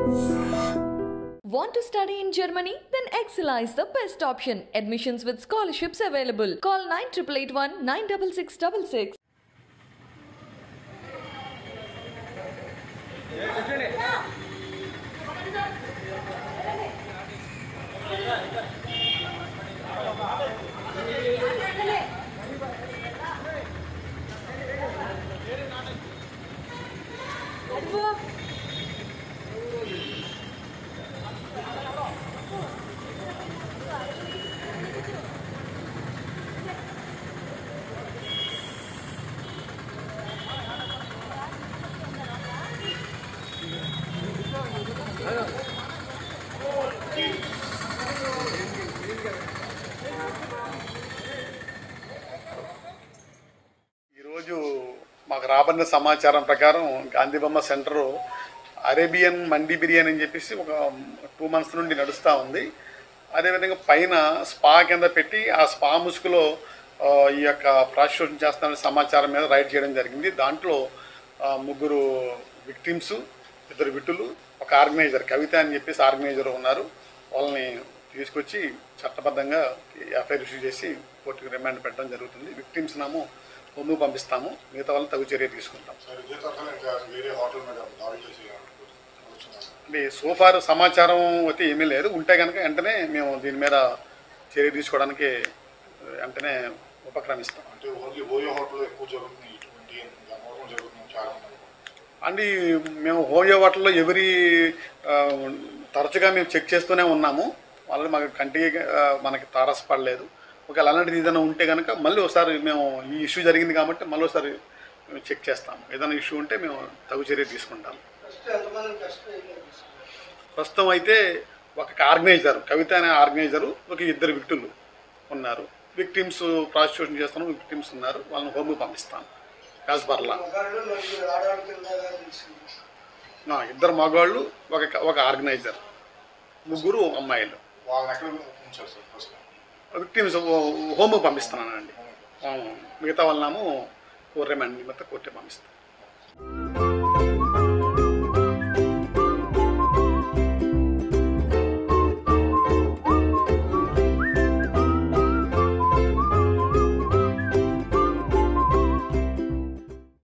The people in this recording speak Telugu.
Want to study in Germany? Then Excella is the best option. Admissions with scholarships available. Call 9881 96666. ఈరోజు మాకు రాబడిన సమాచారం ప్రకారం గాంధీబొమ్మ సెంటరు అరేబియన్ మండి బిర్యానీ అని చెప్పేసి ఒక టూ మంత్స్ నుండి నడుస్తూ ఉంది అదేవిధంగా పైన స్పా కింద పెట్టి ఆ స్పా ముసుగులో ఆ, ఈ యొక్క ప్రాసిక్యూషన్ చేస్తానని సమాచారం మీద రైడ్ చేయడం జరిగింది దాంట్లో ఆ, ముగ్గురు విక్టిమ్స్ ఇద్దరు విట్టులు ఒక ఆర్గనైజర్ కవిత అని చెప్పేసి ఆర్గనైజర్ ఉన్నారు వాళ్ళని తీసుకొచ్చి చట్టబద్ధంగా ఎఫ్ఐఆర్ ఇష్యూ చేసి కోర్టుకు రిమాండ్ పెట్టడం జరుగుతుంది విక్టిమ్స్ నాము హోము పంపిస్తాము మిగతా వాళ్ళని తగు చర్య తీసుకుంటాం సార్ ఇదే కాకుండా ఇంకా వేరే హోటల్ మీద దాడి చేసి ఆలోచన అంటే సోఫార్ సమాచారం అయితే ఏమీ లేదు ఉంటే కనుక వెంటనే మేము దీని మీద చర్య తీసుకోవడానికి వెంటనే ఉపక్రమిస్తాం అంటే ఓన్లీ ఓయో హోటల్ ఎక్కువ జరుగుతుంది ఇటువంటి గమనం జరుగుతుంది చాలా మంది అండి మేము హోయో వాటర్లో ఎవరి ఆ, తరచుగా మేము చెక్ చేస్తూనే ఉన్నాము వాళ్ళని మాకు కంటికి ఆ, మనకి తారసపడలేదు ఒకవేళ అలాంటిది ఏదైనా ఉంటే కనుక మళ్ళీ ఒకసారి మేము ఈ ఇష్యూ జరిగింది కాబట్టి మళ్ళీ ఒకసారి మేము చెక్ చేస్తాము ఏదైనా ఇష్యూ ఉంటే మేము తగు చర్య తీసుకుంటాం ప్రస్తుతం అయితే ఒక ఆర్గనైజర్ కవిత అనే ఆర్గనైజరు ఒక ఇద్దరు విక్టులు ఉన్నారు విక్టిమ్స్ ప్రాసిక్యూషన్ చేస్తున్నాం విక్టిమ్స్ ఉన్నారు వాళ్ళని హోమ్కి పంపిస్తాం యాజ్బర్లా మగాళ్ళు నలుగురు ఆడవాళ్ళ కింద తీసుకుంది ఆ, ఇద్దరు మగవాళ్ళు ఒక ఒక ఆర్గనైజర్ ముగ్గురు అమ్మాయిలు వాళ్ళని ఎక్కడ ఉంచారు సార్ ఫస్ట్ విక్టిమ్స్ హోమ్కి పంపిస్తున్నానండి ఆ, మిగతా వాళ్ళనేమో కోర్టు రిమాండ్ నిమిత్తం కోర్టు పంపిస్తాను